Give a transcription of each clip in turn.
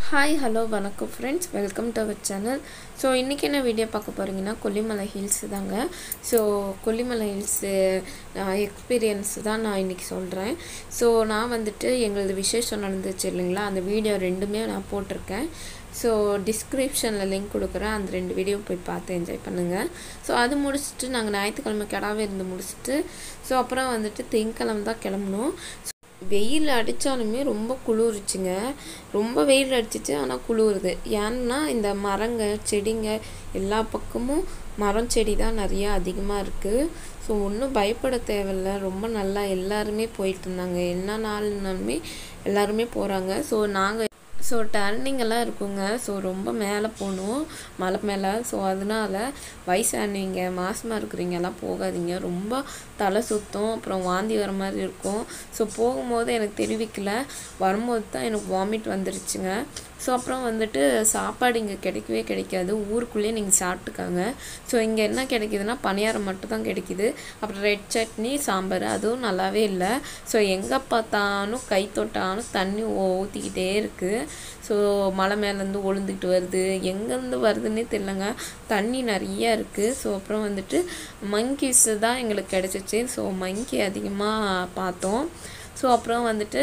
hi hello வணக்கம் friends welcome to our channel so இன்றைக்கி என்ன வீடியோ பார்க்க போகிறீங்கன்னா கொல்லிமலை ஹில்ஸ் தாங்க ஸோ கொல்லிமலை ஹில்ஸு எக்ஸ்பீரியன்ஸ் தான் நான் இன்றைக்கி சொல்கிறேன் ஸோ நான் வந்துட்டு எங்களது விசேஷம் நடந்துச்சு இல்லைங்களா அந்த வீடியோ ரெண்டுமே நான் போட்டிருக்கேன் ஸோ டிஸ்கிரிப்ஷனில் லிங்க் கொடுக்குறேன் அந்த ரெண்டு வீடியோ போய் பார்த்து என்ஜாய் பண்ணுங்கள் ஸோ அது முடிச்சுட்டு நாங்கள் ஞாயிற்றுக்கிழமை கிடாவே இருந்து முடிச்சுட்டு ஸோ அப்புறம் வந்துட்டு திங்கக்கிழமை தான் கிளம்புனோம் வெயில் அடித்தாலுமே ரொம்ப குளிருச்சுங்க ரொம்ப வெயில் அடிச்சிச்சு ஆனால் குளிருது ஏன்னா இந்த மரங்க செடிங்க எல்லா பக்கமும் மரம் செடி தான் நிறையா அதிகமாக இருக்குது ஸோ ஒன்றும் பயப்பட தேவையில்ல ரொம்ப நல்லா எல்லாருமே போயிட்டு இருந்தாங்க என்ன நாள்னாலுமே எல்லாருமே போகிறாங்க ஸோ நாங்கள் ஸோ டர்னிங் எல்லாம் இருக்குங்க ஸோ ரொம்ப மேலே போகணும் மலை மேலே ஸோ அதனால வயசானவங்க மாசமாக இருக்கிறவங்க எல்லாம் போகாதீங்க ரொம்ப தலை சுத்தம் அப்புறம் வாந்தி வர மாதிரி இருக்கும் ஸோ போகும்போது எனக்கு தெரிவிக்கல வரும்போது தான் எனக்கு வாமிட் வந்துருச்சுங்க ஸோ அப்புறம் வந்துட்டு சாப்பாடு இங்கே கிடைக்கவே கிடைக்காது ஊருக்குள்ளேயே நீங்கள் சாப்பிட்டுக்காங்க ஸோ இங்கே என்ன கிடைக்குதுன்னா பணியாரம் மட்டும் தான் கிடைக்குது அப்புறம் ரெட் சட்னி சாம்பார் அதுவும் நல்லாவே இல்லை ஸோ எங்கே பார்த்தாலும் கை தொட்டாலும் தண்ணி ஊற்றிக்கிட்டே இருக்குது ஸோ மலை மேலேருந்து ஒழுந்துக்கிட்டு வருது எங்கேருந்து வருதுன்னே தெரிலங்க தண்ணி நிறையா இருக்குது ஸோ அப்புறம் வந்துட்டு மங்கீஸ் தான் எங்களுக்கு கிடச்சிச்சு ஸோ மங்கி அதிகமாக பார்த்தோம் ஸோ அப்புறம் வந்துட்டு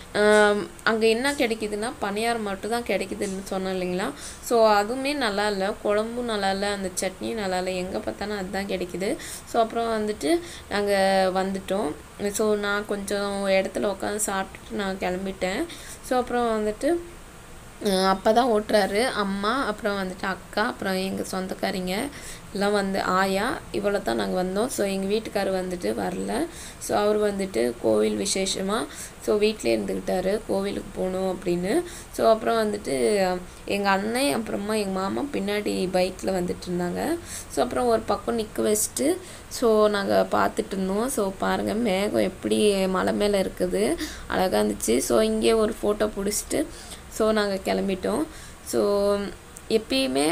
அங்கே என்ன கிடைக்குதுன்னா பணியாரம் மட்டும் தான் கிடைக்குதுன்னு சொன்னேன் இல்லைங்களா ஸோ அதுவுமே நல்லா இல்லை குழம்பும் நல்லா இல்லை அந்த சட்னியும் நல்லா இல்லை எங்கே பார்த்தாலும் அதுதான் கிடைக்குது ஸோ அப்புறம் வந்துட்டு நாங்கள் வந்துட்டோம் ஸோ நான் கொஞ்சம் இடத்துல உட்காந்து சாப்பிட்டுட்டு நான் கிளம்பிட்டேன் ஸோ அப்புறம் வந்துட்டு அப்பா தான் ஓட்டுறாரு அம்மா அப்புறம் வந்துட்டு அக்கா அப்புறம் எங்கள் சொந்தக்காரிங்க எல்லாம் வந்து ஆயா இவ்வளோ தான் நாங்கள் வந்தோம் ஸோ எங்கள் வீட்டுக்காரர் வந்துட்டு வரல ஸோ அவர் வந்துட்டு கோவில் விசேஷமாக ஸோ வீட்டிலே இருந்துக்கிட்டாரு கோவிலுக்கு போகணும் அப்படின்னு ஸோ அப்புறம் வந்துட்டு எங்கள் அண்ணன் அப்புறமா எங்கள் மாமா பின்னாடி பைக்கில் வந்துட்டு இருந்தாங்க ஸோ அப்புறம் ஒரு பக்கம் நிற்க வச்சுட்டு ஸோ நாங்கள் பார்த்துட்டு இருந்தோம் ஸோ பாருங்கள் மேகம் எப்படி மலை மேலே இருக்குது அழகாக இருந்துச்சு ஸோ இங்கே ஒரு ஃபோட்டோ பிடிச்சிட்டு ஸோ நாங்கள் கிளம்பிட்டோம் ஸோ எப்பயுமே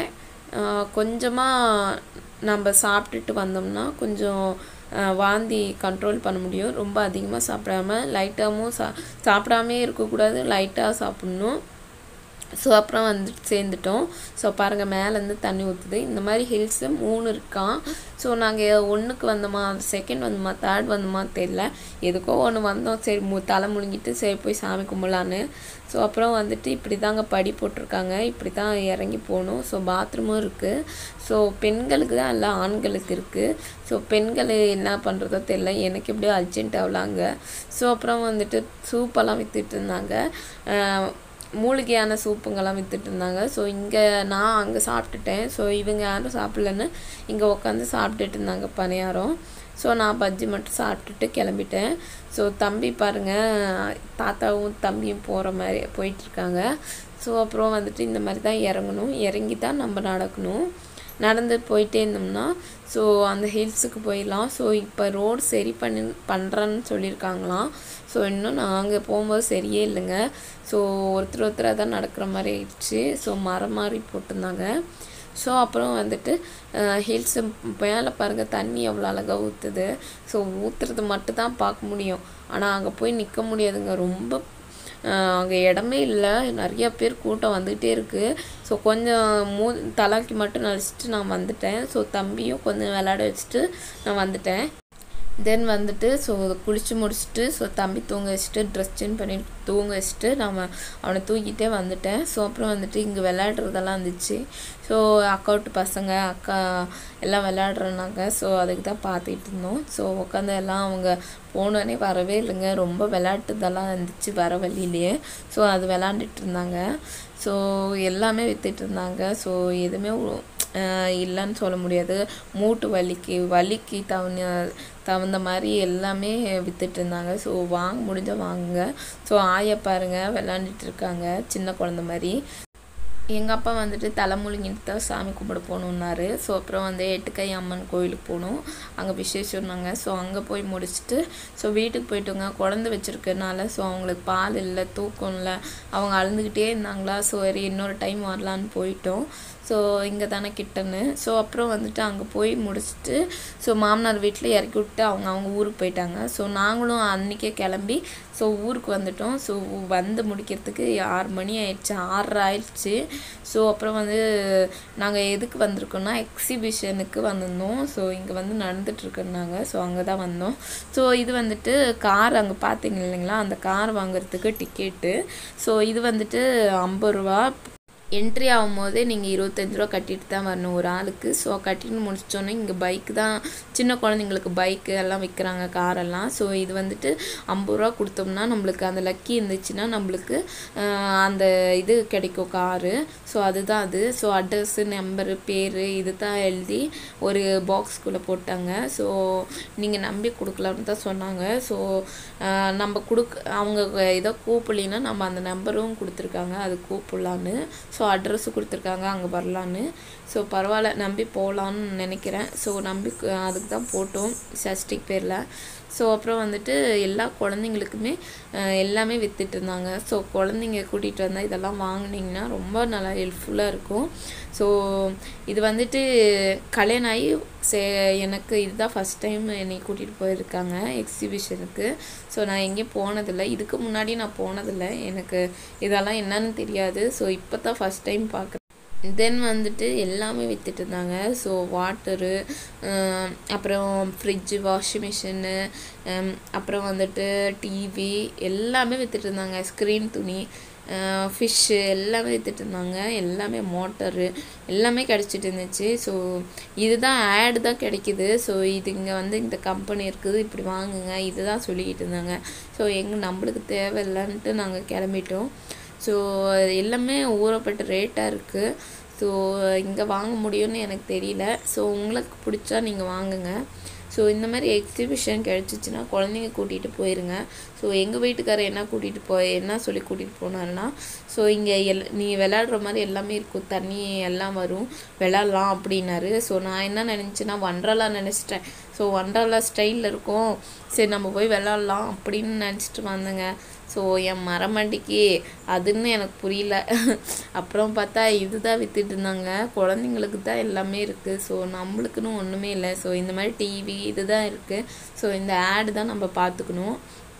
கொஞ்சமாக நம்ம சாப்பிட்டுட்டு வந்தோம்னா கொஞ்சம் வாந்தி கண்ட்ரோல் பண்ண முடியும் ரொம்ப அதிகமாக சாப்பிடாம லைட்டாகவும் சா சாப்பிடாமே இருக்கக்கூடாது லைட்டாக சாப்பிட்ணும் ஸோ அப்புறம் வந்துட்டு சேர்ந்துட்டோம் ஸோ பாருங்கள் மேலேருந்து தண்ணி ஊற்றுது இந்த மாதிரி ஹில்ஸு மூணு இருக்கான் ஸோ நாங்கள் ஒன்றுக்கு வந்தோமா செகண்ட் வந்தோமா தேர்ட் வந்தோமா தெரில எதுக்கோ ஒன்று வந்தோம் சரி மு தலை முழுங்கிட்டு சரி போய் சாமி கும்பலான்னு ஸோ அப்புறம் வந்துட்டு இப்படி தாங்க படி போட்டிருக்காங்க இப்படி தான் இறங்கி போகணும் ஸோ பாத்ரூமும் இருக்குது ஸோ பெண்களுக்கு தான் இல்லை ஆண்களுக்கு இருக்குது ஸோ பெண்கள் என்ன பண்ணுறதோ தெரில எனக்கு எப்படியோ அர்ஜென்ட் ஆகலாங்க ஸோ அப்புறம் வந்துட்டு சூப்பெல்லாம் விற்றுட்டு இருந்தாங்க மூலிகையான சூப்புங்கெல்லாம் விற்றுட்டு இருந்தாங்க ஸோ இங்கே நான் அங்கே சாப்பிட்டுட்டேன் ஸோ இவங்க யாரும் சாப்பிட்லன்னு இங்கே உட்காந்து சாப்பிட்டுட்டு இருந்தாங்க பணியாரம் ஸோ நான் பஜ்ஜி மட்டும் சாப்பிட்டுட்டு கிளம்பிட்டேன் ஸோ தம்பி பாருங்கள் தாத்தாவும் தம்பியும் போகிற மாதிரி போயிட்டுருக்காங்க ஸோ அப்புறம் வந்துட்டு இந்த மாதிரி தான் இறங்கணும் இறங்கி தான் நம்ம நடக்கணும் நடந்து போயிட்டே இருந்தோம்னா ஸோ அந்த ஹில்ஸுக்கு போயிடலாம் ஸோ இப்போ ரோடு சரி பண்ணி பண்ணுறேன்னு சொல்லியிருக்காங்களாம் ஸோ இன்னும் நாங்கள் போகும்போது சரியே இல்லைங்க ஸோ ஒருத்தர் ஒருத்தராக தான் நடக்கிற மாதிரி ஆயிடுச்சு ஸோ மரம் மாதிரி போட்டிருந்தாங்க ஸோ அப்புறம் வந்துட்டு ஹில்ஸு மேலே பாருங்கள் தண்ணி எவ்வளோ அழகாக ஊற்றுது ஸோ ஊற்றுறது மட்டும் தான் பார்க்க முடியும் ஆனால் அங்கே போய் நிற்க முடியாதுங்க ரொம்ப அங்கே இடமே இல்லை நிறைய பேர் கூட்டம் வந்துகிட்டே இருக்குது ஸோ கொஞ்சம் மூ தலைக்கு மட்டும் நடிச்சிட்டு நான் வந்துட்டேன் ஸோ தம்பியும் கொஞ்சம் விளையாட வச்சுட்டு நான் வந்துட்டேன் தென் வந்துட்டு ஸோ குளித்து முடிச்சுட்டு ஸோ தம்பி தூங்க வச்சுட்டு ட்ரெஸ் சேஞ்ச் பண்ணிட்டு தூங்க வச்சுட்டு நம்ம அவனை தூக்கிட்டே வந்துட்டேன் ஸோ அப்புறம் வந்துட்டு இங்கே விளையாடுறதெல்லாம் இருந்துச்சு ஸோ அக்காவுட்டு பசங்க அக்கா எல்லாம் விளையாடுறனாங்க ஸோ அதுக்கு தான் பார்த்துக்கிட்டு இருந்தோம் ஸோ உட்காந்து எல்லாம் அவங்க போனோடனே வரவே இல்லைங்க ரொம்ப விளையாட்டுதெல்லாம் இருந்துச்சு வர வழியிலேயே ஸோ அது விளாண்டுட்டு இருந்தாங்க ஸோ எல்லாமே விற்றுட்டு இருந்தாங்க ஸோ எதுவுமே இல்லைன்னு சொல்ல முடியாது மூட்டு வலிக்கு வலிக்கு தகுந்த தகுந்த மாதிரி எல்லாமே விற்றுட்டு இருந்தாங்க ஸோ வாங்க முடிஞ்சால் வாங்குங்க ஸோ ஆயா பாருங்கள் விளாண்டுட்டு இருக்காங்க சின்ன குழந்த மாதிரி எங்கள் அப்பா வந்துட்டு தலை முழுங்கிட்டு தான் சாமி கும்பிட போகணுன்னாரு ஸோ அப்புறம் வந்து எட்டுக்கை அம்மன் கோயிலுக்கு போகணும் அங்கே விசேஷம்னாங்க ஸோ அங்கே போய் முடிச்சுட்டு ஸோ வீட்டுக்கு போயிட்டோங்க குழந்தை வச்சுருக்கனால ஸோ அவங்களுக்கு பால் இல்லை தூக்கம் இல்லை அவங்க அழுந்துக்கிட்டே இருந்தாங்களா ஸோ சரி இன்னொரு டைம் வரலான்னு போயிட்டோம் ஸோ இங்கே தானே கிட்டன்னு ஸோ அப்புறம் வந்துட்டு அங்கே போய் முடிச்சுட்டு ஸோ மாமனார் வீட்டில் இறக்கி விட்டு அவங்க அவங்க ஊருக்கு போயிட்டாங்க ஸோ நாங்களும் அன்றைக்கே கிளம்பி ஸோ ஊருக்கு வந்துட்டோம் ஸோ வந்து முடிக்கிறதுக்கு ஆறு மணி ஆயிடுச்சு ஆறரை ஆயிடுச்சு ஸோ அப்புறம் வந்து நாங்கள் எதுக்கு வந்திருக்கோம்னா எக்ஸிபிஷனுக்கு வந்திருந்தோம் ஸோ இங்கே வந்து நடந்துட்டுருக்குனாங்க ஸோ அங்கே தான் வந்தோம் ஸோ இது வந்துட்டு கார் அங்கே பார்த்தீங்க இல்லைங்களா அந்த கார் வாங்குறதுக்கு டிக்கெட்டு ஸோ இது வந்துட்டு ஐம்பது ரூபா என்ட்ரி ஆகும்போதே நீங்கள் இருபத்தஞ்சி ரூபா கட்டிட்டு தான் வரணும் ஒரு ஆளுக்கு ஸோ கட்டிட்டு முடிச்சோன்னே இங்கே பைக்கு தான் சின்ன குழந்தைங்களுக்கு பைக்கு எல்லாம் விற்கிறாங்க காரெல்லாம் ஸோ இது வந்துட்டு ஐம்பது ரூபா கொடுத்தோம்னா நம்மளுக்கு அந்த லக்கி இருந்துச்சுன்னா நம்மளுக்கு ஆஹ், அந்த இது கிடைக்கும் காரு ஸோ அதுதான் அது ஸோ அட்ரஸ்ஸு நம்பரு பேர் இது தான் எழுதி ஒரு பாக்ஸ்குள்ளே போட்டாங்க ஸோ நீங்கள் நம்பி கொடுக்கலான்னு தான் சொன்னாங்க ஸோ நம்ம கொடுக்க அவங்க ஏதோ கூப்பிடலின்னா நம்ம அந்த நம்பரும் கொடுத்துருக்காங்க அது கூப்பிடலான்னு ஸோ அட்ரஸும் கொடுத்துருக்காங்க அங்கே வரலான்னு ஸோ பரவாயில்ல நம்பி போகலான்னு நினைக்கிறேன் ஸோ நம்பி கு- அதுக்கு தான் போட்டோம் சஷ்டிக் பேரில் ஸோ அப்புறம் வந்துட்டு எல்லா குழந்தைங்களுக்குமே அஹ், எல்லாமே வித்துட்டு இருந்தாங்க ஸோ குழந்தைங்க கூட்டிகிட்டு வந்தால் இதெல்லாம் வாங்குனீங்கன்னா ரொம்ப நல்லா ஹெல்ப்ஃபுல்லாக இருக்கும் ஸோ இது வந்துட்டு கல்யாணம் ஆகி சே எனக்கு இதுதான் ஃபஸ்ட் டைம் என்னை கூட்டிகிட்டு போயிருக்காங்க எக்ஸிபிஷனுக்கு ஸோ நான் எங்கேயும் போனதில்லை இதுக்கு முன்னாடி நான் போனதில்லை எனக்கு இதெல்லாம் என்னன்னு தெரியாது ஸோ இப்போ தான் ஃபஸ்ட் டைம் பார்க்குறேன் தென் வந்துட்டு எல்லாமே வித்துட்டு இருந்தாங்க ஸோ வாட்டரு அப்புறம் ஃப்ரிட்ஜு வாஷிங் மிஷினு அப்புறம் வந்துட்டு டிவி எல்லாமே வித்துட்டு இருந்தாங்க ஸ்க்ரீன் துணி ஃபிஷ்ஷு எல்லாமே வித்துட்டு இருந்தாங்க எல்லாமே மோட்டரு எல்லாமே கிடச்சிட்டு இருந்துச்சு ஸோ இதுதான் ஆடு தான் கிடைக்குது ஸோ இது இங்கே வந்து இந்த கம்பெனி இருக்குது இப்படி வாங்குங்க இதுதான் சொல்லிக்கிட்டு இருந்தாங்க ஸோ எங்க நம்மளுக்கு தேவையில்லைன்ட்டு நாங்கள் கிளம்பிட்டோம் ஸோ எல்லாமே ஊறப்பட்ட ரேட்டாக இருக்குது ஸோ இங்கே வாங்க முடியும்னு எனக்கு தெரியல ஸோ உங்களுக்கு பிடிச்சா நீங்கள் வாங்குங்க ஸோ இந்த மாதிரி எக்ஸிபிஷன் கிடச்சிச்சின்னா குழந்தைங்க கூட்டிகிட்டு போயிருங்க ஸோ எங்கள் வீட்டுக்காரர் என்ன கூட்டிகிட்டு போய் என்ன சொல்லி கூட்டிகிட்டு போனாருன்னா ஸோ இங்கே எல் நீ விளையாடுற மாதிரி எல்லாமே இருக்கும் தண்ணி எல்லாம் வரும் விளையாடலாம் அப்படின்னாரு ஸோ நான் என்ன நினச்சேன்னா வண்டர்லா நினச்சிட்டேன் ஸோ வண்டர்லா ஸ்டைலில் இருக்கும் சரி நம்ம போய் விளையாடலாம் அப்படின்னு நினச்சிட்டு வந்தேங்க ஸோ என் மரமண்டிக்கு அதுன்னு எனக்கு புரியல அப்புறம் பார்த்தா இதுதான் வித்துட்டு இருந்தாங்க குழந்தைங்களுக்கு தான் எல்லாமே இருக்குது ஸோ நம்மளுக்குன்னு ஒன்றுமே இல்லை ஸோ இந்த மாதிரி டிவி இதுதான் இருக்குது ஸோ இந்த ஆடு தான் நம்ம பார்த்துக்கணும்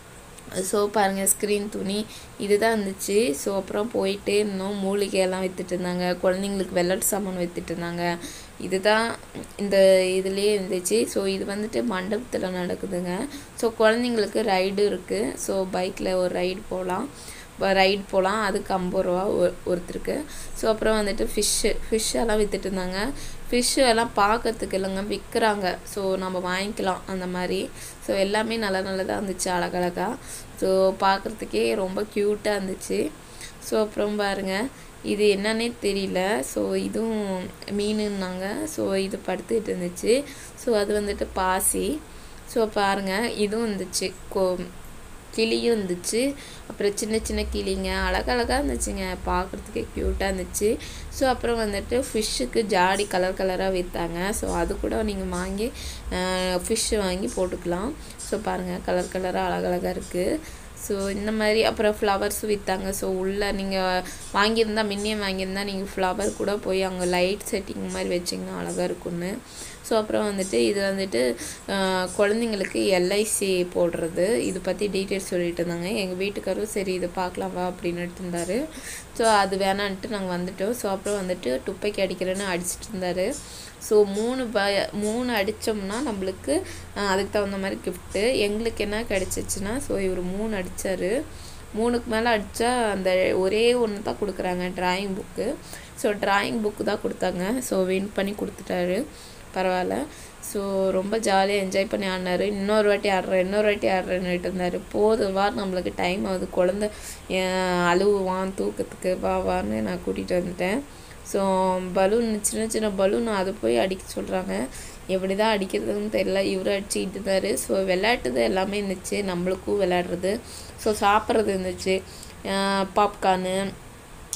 ஸோ பாருங்கள் ஸ்க்ரீன் துணி இதுதான் இருந்துச்சு ஸோ அப்புறம் போயிட்டே இருந்தோம் மூலிகையெல்லாம் வித்துட்டு இருந்தாங்க குழந்தைங்களுக்கு விளையாட்டு சாமான் வித்துட்டு இருந்தாங்க இதுதான் இந்த இதுலேயே இருந்துச்சு ஸோ இது வந்துட்டு மண்டபத்தில் நடக்குதுங்க ஸோ குழந்தைங்களுக்கு ரைடு இருக்குது ஸோ பைக்கில் ஒரு ரைடு போகலாம் ரைடு போகலாம் அதுக்கு ஐம்பது ரூபா ஒரு ஒருத்தருக்கு ஸோ அப்புறம் வந்துட்டு ஃபிஷ்ஷு ஃபிஷ் எல்லாம் வித்துட்டு இருந்தாங்க ஃபிஷ்ஷு எல்லாம் பார்க்கறதுக்கு இல்லைங்க விற்கிறாங்க ஸோ நம்ம வாங்கிக்கலாம் அந்த மாதிரி ஸோ எல்லாமே நல்ல நல்லதாக இருந்துச்சு அழகழகா ஸோ பார்க்குறதுக்கே ரொம்ப க்யூட்டாக இருந்துச்சு ஸோ அப்புறம் பாருங்க இது என்னன்னே தெரியல ஸோ இதுவும் மீனுன்னாங்க ஸோ இது படுத்துக்கிட்டு இருந்துச்சு ஸோ அது வந்துட்டு பாசி ஸோ பாருங்கள் இதுவும் இருந்துச்சு கோ கிளியும் இருந்துச்சு அப்புறம் சின்ன சின்ன கிளிங்க அழகழகாக இருந்துச்சுங்க பார்க்குறதுக்கே க்யூட்டாக இருந்துச்சு ஸோ அப்புறம் வந்துட்டு ஃபிஷ்ஷுக்கு ஜாடி கலர் கலராக விற்றாங்க ஸோ அது கூட நீங்கள் வாங்கி ஃபிஷ்ஷு வாங்கி போட்டுக்கலாம் ஸோ பாருங்கள் கலர் கலராக அழகழகாக இருக்குது ஸோ இந்த மாதிரி அப்புறம் ஃப்ளவர்ஸ் விற்றாங்க ஸோ உள்ளே நீங்கள் வாங்கியிருந்தா மின்னியம் வாங்கியிருந்தா நீங்கள் ஃப்ளவர் கூட போய் அங்கே லைட் செட்டிங் மாதிரி வச்சிங்கன்னா அழகாக இருக்கும்னு ஸோ அப்புறம் வந்துட்டு இது வந்துட்டு ஆஹ், குழந்தைங்களுக்கு எல்ஐசி போடுறது இது பற்றி டீட்டெயில்ஸ் சொல்லிட்டு இருந்தாங்க எங்கள் வீட்டுக்காரரும் சரி இது பார்க்கலாம் வா அப்படின்னு இருந்தார் ஸோ அது வேணான்ட்டு நாங்கள் வந்துட்டோம் ஸோ அப்புறம் வந்துட்டு துப்பைக்கு அடிக்கிறேன்னு அடிச்சிட்டு இருந்தார் ஸோ மூணு ப மூணு அடித்தோம்னா நம்மளுக்கு ஆஹ், அதுக்கு தகுந்த மாதிரி கிஃப்ட்டு எங்களுக்கு என்ன கிடச்சிச்சின்னா ஸோ இவர் மூணு அடித்தார் மூணுக்கு மேலே அடித்தா அந்த ஒரே ஒன்று தான் கொடுக்குறாங்க drawing book so drawing book தான் கொடுத்தாங்க ஸோ வின் பண்ணி கொடுத்துட்டாரு பரவாயில்ல ஸோ ரொம்ப ஜாலியாக என்ஜாய் பண்ணி ஆடினார் இன்னொரு வாட்டி ஆடுறேன் இன்னொரு வாட்டி ஆடுறேன்னுட்டு இருந்தார் போதும் வா நம்மளுக்கு டைம் ஆகுது குழந்த அஹ், அழுவான் தூக்கத்துக்கு வா வான்னு நான் கூட்டிகிட்டு வந்துட்டேன் ஸோ பலூன் சின்ன சின்ன பலூன் அதை போய் அடிக்க சொல்கிறாங்க எப்படி தான் அடிக்கிறதுன்னு தெரியல இவரு அடிச்சுக்கிட்டு இருந்தார் ஸோ விளையாட்டுது எல்லாமே இருந்துச்சு நம்மளுக்கும் விளையாடுறது ஸோ சாப்பிட்றது இருந்துச்சு பாப்கார்னு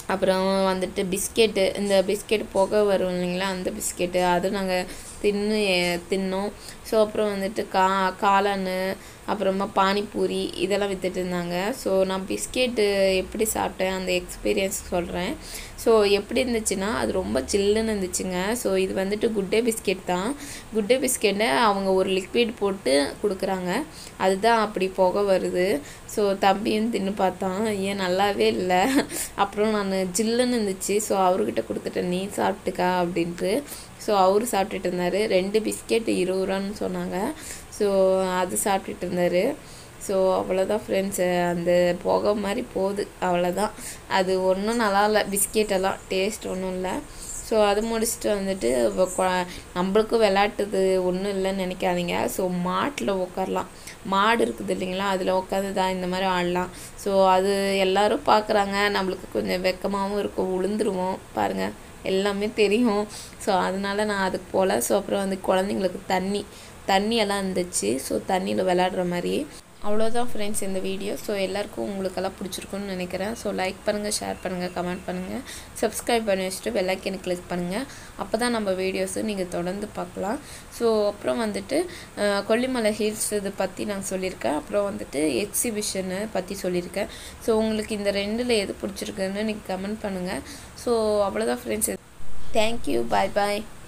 அப்புறம் வந்துட்டு பிஸ்கெட்டு இந்த பிஸ்கெட் புகை வரும் இல்லைங்களா அந்த பிஸ்கெட்டு அது நாங்கள் தின்னு தின்னோம் ஸோ அப்புறம் வந்துட்டு கா காளான் அப்புறமா பானிபூரி இதெல்லாம் விற்றுட்டு இருந்தாங்க ஸோ நான் பிஸ்கெட்டு எப்படி சாப்பிட்டேன் அந்த எக்ஸ்பீரியன்ஸ் சொல்கிறேன் ஸோ எப்படி இருந்துச்சுன்னா அது ரொம்ப சில்லுன்னு இருந்துச்சுங்க ஸோ இது வந்துட்டு குட்டே பிஸ்கெட் தான் குட்டே பிஸ்கெட்டை அவங்க ஒரு லிக்விட் போட்டு கொடுக்குறாங்க அதுதான் அப்படி புகை வருது ஸோ தம்பியும் தின்னு பார்த்தான் ஏன் நல்லாவே இல்லை அப்புறம் நான் ஜில்லுன்னு இருந்துச்சு ஸோ அவர்கிட்ட கொடுத்துட்டேன் நீ சாப்பிட்டுக்கா அப்படின்ட்டு ஸோ அவர் சாப்பிட்டுட்டு இருந்தார் ரெண்டு பிஸ்கெட் இருபது ரூபான்னு சொன்னாங்க ஸோ அது சாப்பிட்டுட்டு இருந்தார் ஸோ அவ்வளோதான் ஃப்ரெண்ட்ஸு அந்த புகை மாதிரி போகுது அவ்வளோதான் அது ஒன்றும் நல்லா இல்லை பிஸ்கெட்டெல்லாம் டேஸ்ட் ஒன்றும் இல்லை ஸோ அது முடிச்சுட்டு வந்துட்டு நம்மளுக்கும் விளாட்டுது ஒன்றும் இல்லைன்னு நினைக்காதீங்க ஸோ மாட்டில் உட்காரலாம் மாடு இருக்குது இல்லைங்களா அதில் உட்காந்து தான் இந்த மாதிரி ஆடலாம் ஸோ அது எல்லோரும் பார்க்குறாங்க நம்மளுக்கு கொஞ்சம் வெக்கமாகவும் இருக்கும் விழுந்துருவோம் பாருங்கள் எல்லாமே தெரியும் ஸோ அதனால நான் அதுக்கு போகல ஸோ அப்புறம் வந்து குழந்தைங்களுக்கு தண்ணி தண்ணியெல்லாம் இருந்துச்சு ஸோ தண்ணியில் விளாடுற மாதிரி அவ்வளோதான் ஃப்ரெண்ட்ஸ் இந்த வீடியோ ஸோ எல்லாருக்கும் உங்களுக்கெல்லாம் பிடிச்சிருக்குன்னு நினைக்கிறேன் ஸோ லைக் பண்ணுங்கள் ஷேர் பண்ணுங்கள் கமெண்ட் பண்ணுங்கள் சப்ஸ்கிரைப் பண்ணி வச்சுட்டு பெல்லைக்கனை கிளிக் பண்ணுங்கள் அப்போ தான் நம்ம வீடியோஸு நீங்கள் தொடர்ந்து பார்க்கலாம் ஸோ அப்புறம் வந்துட்டு கொல்லிமலை ஹில்ஸ் இது பற்றி நான் சொல்லியிருக்கேன் அப்புறம் வந்துட்டு எக்ஸிபிஷனை பற்றி சொல்லியிருக்கேன் ஸோ உங்களுக்கு இந்த ரெண்டில் எது பிடிச்சிருக்குன்னு நீங்கள் கமெண்ட் பண்ணுங்கள் ஸோ அவ்வளோதான் ஃப்ரெண்ட்ஸ் தேங்க்யூ பாய் பாய்